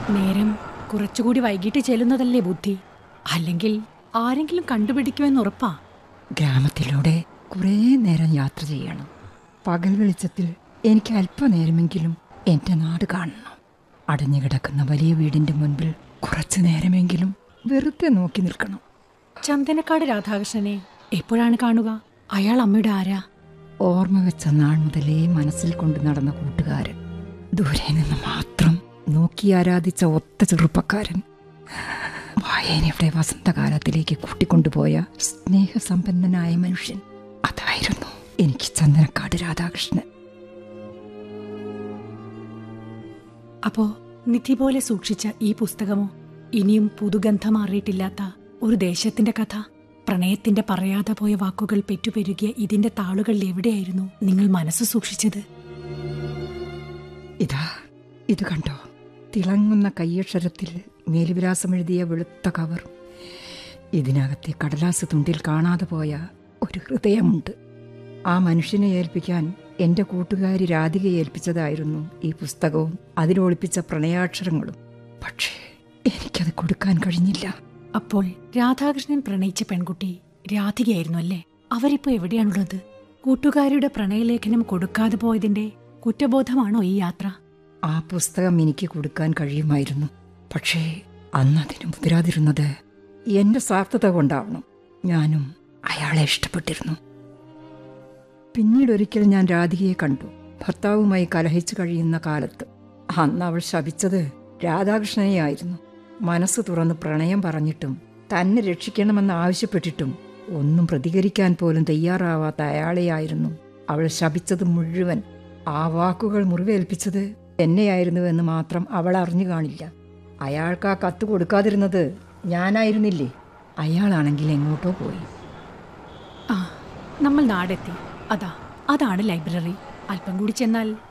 നേരം കുറച്ചുകൂടി വൈകിട്ട് ചെല്ലുന്നതല്ലേ ബുദ്ധി അല്ലെങ്കിൽ ആരെങ്കിലും കണ്ടുപിടിക്കുമെന്ന് ഉറപ്പാ ഗ്രാമത്തിലൂടെ കുറേ നേരം യാത്ര ചെയ്യണം പകൽ വെളിച്ചത്തിൽ എനിക്ക് അല്പനേരമെങ്കിലും എൻ്റെ നാട് കാണണം അടഞ്ഞു കിടക്കുന്ന വലിയ വീടിൻ്റെ മുൻപിൽ കുറച്ചു നേരമെങ്കിലും വെറുതെ നോക്കി നിൽക്കണം ചന്ദനക്കാട് രാധാകൃഷ്ണനെ എപ്പോഴാണ് കാണുക അയാൾ അമ്മയുടെ ആരാ ഓർമ്മ വെച്ച നാൾ മുതലേ മനസ്സിൽ കൊണ്ട് നടന്ന കൂട്ടുകാരൻ ദൂരെ നിന്ന് മാത്രം നോക്കി ആരാധിച്ച ഒത്ത ചെറുപ്പക്കാരൻ വായനയുടെ വസന്തകാലത്തിലേക്ക് കൂട്ടിക്കൊണ്ടുപോയ സ്നേഹസമ്പന്നനായ മനുഷ്യൻ അതായിരുന്നു എനിക്ക് ചന്ദനക്കാട് രാധാകൃഷ്ണൻ അപ്പോ നിധി പോലെ സൂക്ഷിച്ച ഈ പുസ്തകമോ ഇനിയും പുതുഗന്ധം മാറിയിട്ടില്ലാത്ത ഒരു ദേശത്തിന്റെ കഥ പ്രണയത്തിന്റെ പറയാതെ പോയ വാക്കുകൾ പെറ്റുപെരുകിയ ഇതിന്റെ താളുകളിൽ എവിടെയായിരുന്നു നിങ്ങൾ മനസ്സ് സൂക്ഷിച്ചത് ഇതാ ഇത് കണ്ടോ തിളങ്ങുന്ന കയ്യക്ഷരത്തിൽ മേലുവിലാസം എഴുതിയ വെളുത്ത കവർ ഇതിനകത്തെ കടലാസ് തുണ്ടിൽ കാണാതെ പോയ ഒരു ഹൃദയമുണ്ട് ആ മനുഷ്യനെ ഏൽപ്പിക്കാൻ എൻ്റെ കൂട്ടുകാരി രാധികയെ ഏൽപ്പിച്ചതായിരുന്നു ഈ പുസ്തകവും അതിലൊളിപ്പിച്ച പ്രണയാക്ഷരങ്ങളും പക്ഷേ എനിക്കത് കൊടുക്കാൻ കഴിഞ്ഞില്ല അപ്പോൾ രാധാകൃഷ്ണൻ പ്രണയിച്ച പെൺകുട്ടി രാധികയായിരുന്നു അല്ലേ അവരിപ്പോ എവിടെയാണുള്ളത് കൂട്ടുകാരിയുടെ പ്രണയലേഖനം കൊടുക്കാതെ പോയതിന്റെ കുറ്റബോധമാണോ ഈ യാത്ര ആ പുസ്തകം എനിക്ക് കൊടുക്കാൻ കഴിയുമായിരുന്നു പക്ഷേ അന്ന് അതിന് മുതിരാതിരുന്നത് എന്റെ സ്വാർത്ഥത കൊണ്ടാവണം ഞാനും അയാളെ ഇഷ്ടപ്പെട്ടിരുന്നു പിന്നീട് ഒരിക്കൽ ഞാൻ രാധികയെ കണ്ടു ഭർത്താവുമായി കലഹിച്ചു കഴിയുന്ന കാലത്ത് അന്ന് അവൾ ശപിച്ചത് രാധാകൃഷ്ണനെയായിരുന്നു മനസ്സ് തുറന്ന് പ്രണയം പറഞ്ഞിട്ടും തന്നെ രക്ഷിക്കണമെന്ന് ആവശ്യപ്പെട്ടിട്ടും ഒന്നും പ്രതികരിക്കാൻ പോലും തയ്യാറാവാത്ത അയാളെയായിരുന്നു അവൾ ശപിച്ചത് മുഴുവൻ ആ വാക്കുകൾ മുറിവേൽപ്പിച്ചത് എന്നെയായിരുന്നുവെന്ന് മാത്രം അവൾ അറിഞ്ഞു കാണില്ല അയാൾക്ക് ആ കത്ത് കൊടുക്കാതിരുന്നത് ഞാനായിരുന്നില്ലേ അയാളാണെങ്കിൽ എങ്ങോട്ടോ പോയി ആ നമ്മൾ നാടെത്തി അതാ അതാണ് ലൈബ്രറി അല്പം കൂടി ചെന്നാൽ